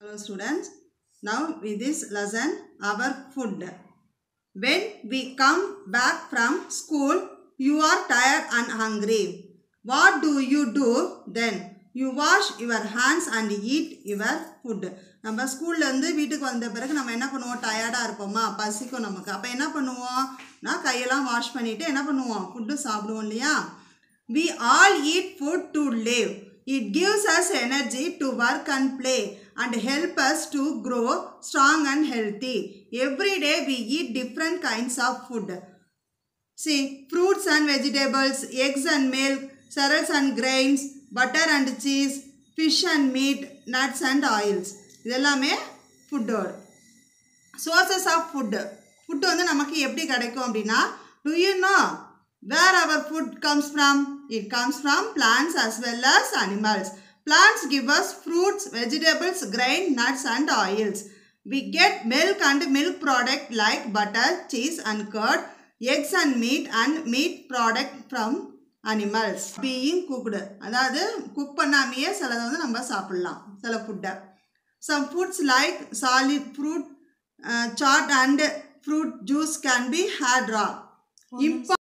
Hello students, now with this lesson our food. When we come back from school, you are tired and hungry. What do you do then? You wash your hands and eat your food. நம்ம ஸ்கூல்லேருந்து வீட்டுக்கு வந்த பிறகு நம்ம என்ன பண்ணுவோம் டயர்டாக இருப்போமா பசிக்கும் நமக்கு அப்போ என்ன பண்ணுவோம் நான் கையெல்லாம் வாஷ் பண்ணிவிட்டு என்ன பண்ணுவோம் ஃபுட்டு சாப்பிடுவோம் இல்லையா We all eat food to live. It gives us energy to work and play and help us to grow strong and healthy. Every day we eat different kinds of food. See, fruits and vegetables, eggs and milk, cereals and grains, butter and cheese, fish and meat, nuts and oils. இதெல்லாமே ஃபுட்டோடு sources of food food வந்து நமக்கு எப்படி கிடைக்கும் அப்படின்னா do you know where our food comes from it comes from plants as well as animals plants give us fruits vegetables grain nuts and oils we get milk and milk product like butter cheese and curd eggs and meat and meat product from animals being cooked அதாவது cook பண்ணாமையே சிலதை வந்து நம்ம சாப்பிட்லாம் சில ஃபுட்டை Some foods like solid fruit, uh, chart and fruit juice can be had raw. Impo-